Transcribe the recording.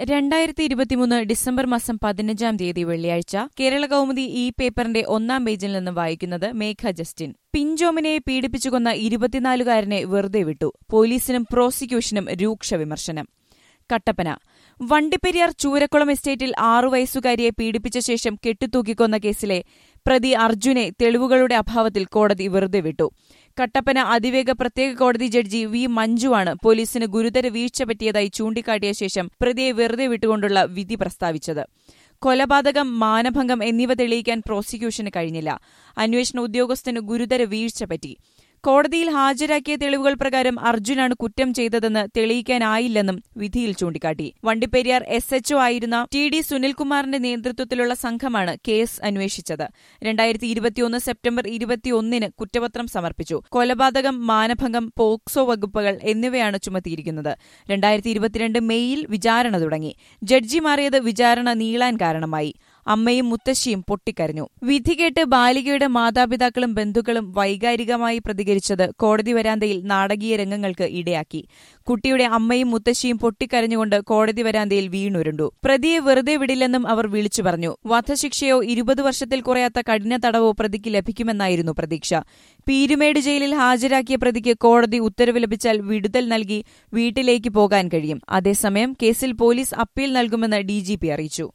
രണ്ടായിരത്തി ഇരുപത്തിമൂന്ന് ഡിസംബർ മാസം പതിനഞ്ചാം തീയതി വെള്ളിയാഴ്ച കേരള കൗമുദി ഈ പേപ്പറിന്റെ ഒന്നാം പേജിൽ നിന്ന് വായിക്കുന്നത് മേഘ ജസ്റ്റിൻ പിഞ്ചോമിനെ പീഡിപ്പിച്ചു കൊന്ന ഇരുപത്തിനാലുകാരനെ വെറുതെ വിട്ടു പോലീസിനും പ്രോസിക്യൂഷനും രൂക്ഷ വിമർശനം കട്ടപ്പന വണ്ടിപ്പെരിയാർ ചൂരക്കുളം എസ്റ്റേറ്റിൽ ആറു വയസ്സുകാരിയെ പീഡിപ്പിച്ച ശേഷം കെട്ടിത്തൂക്കിക്കൊന്ന കേസിലെ പ്രതി അർജുനെ തെളിവുകളുടെ അഭാവത്തിൽ കോടതി വെറുതെ വിട്ടു കട്ടപ്പന അതിവേഗ പ്രത്യേക കോടതി ജഡ്ജി വി മഞ്ജുവാണ് പോലീസിന് ഗുരുതര വീഴ്ച പറ്റിയതായി ചൂണ്ടിക്കാട്ടിയ ശേഷം പ്രതിയെ വെറുതെ വിട്ടുകൊണ്ടുള്ള വിധി പ്രസ്താവിച്ചത് കൊലപാതകം മാനഭംഗം എന്നിവ തെളിയിക്കാൻ പ്രോസിക്യൂഷന് കഴിഞ്ഞില്ല അന്വേഷണ ഉദ്യോഗസ്ഥന് ഗുരുതര വീഴ്ച പറ്റി കോടതിയിൽ ഹാജരാക്കിയ തെളിവുകൾ പ്രകാരം അർജുനാണ് കുറ്റം ചെയ്തതെന്ന് തെളിയിക്കാനായില്ലെന്നും വിധിയിൽ ചൂണ്ടിക്കാട്ടി വണ്ടിപ്പെരിയാർ എസ് എച്ച്ഒ ആയിരുന്ന ടി ഡി സുനിൽകുമാറിന്റെ നേതൃത്വത്തിലുള്ള സംഘമാണ് കേസ് അന്വേഷിച്ചത് രണ്ടായിരത്തി ഇരുപത്തിയൊന്ന് സെപ്റ്റംബർ ഇരുപത്തിയൊന്നിന് കുറ്റപത്രം സമർപ്പിച്ചു കൊലപാതകം മാനഭംഗം പോക്സോ വകുപ്പുകൾ എന്നിവയാണ് ചുമത്തിയിരിക്കുന്നത് രണ്ടായിരത്തി ഇരുപത്തിരണ്ട് മെയ്യിൽ വിചാരണ തുടങ്ങി ജഡ്ജി മാറിയത് വിചാരണ നീളാൻ കാരണമായി അമ്മയും മുത്തശ്ശിയും പൊട്ടിക്കരഞ്ഞു വിധി കേട്ട് ബാലികയുടെ മാതാപിതാക്കളും ബന്ധുക്കളും വൈകാരികമായി പ്രതികരിച്ചത് കോടതി വരാന്തയിൽ നാടകീയ രംഗങ്ങൾക്ക് ഇടയാക്കി കുട്ടിയുടെ അമ്മയും മുത്തശ്ശിയും പൊട്ടിക്കരഞ്ഞുകൊണ്ട് കോടതി വരാന്തയിൽ വീണുരുണ്ടു പ്രതിയെ വെറുതെ വിടില്ലെന്നും അവർ വിളിച്ചു പറഞ്ഞു വധശിക്ഷയോ ഇരുപത് വർഷത്തിൽ കുറയാത്ത കഠിന തടവോ പ്രതിക്ക് ലഭിക്കുമെന്നായിരുന്നു പ്രതീക്ഷ പീരുമേട് ജയിലിൽ ഹാജരാക്കിയ പ്രതിക്ക് കോടതി ഉത്തരവ് ലഭിച്ചാൽ വിടുതൽ നൽകി വീട്ടിലേക്ക് പോകാൻ കഴിയും അതേസമയം കേസിൽ പോലീസ് അപ്പീൽ നൽകുമെന്ന് ഡിജിപി അറിയിച്ചു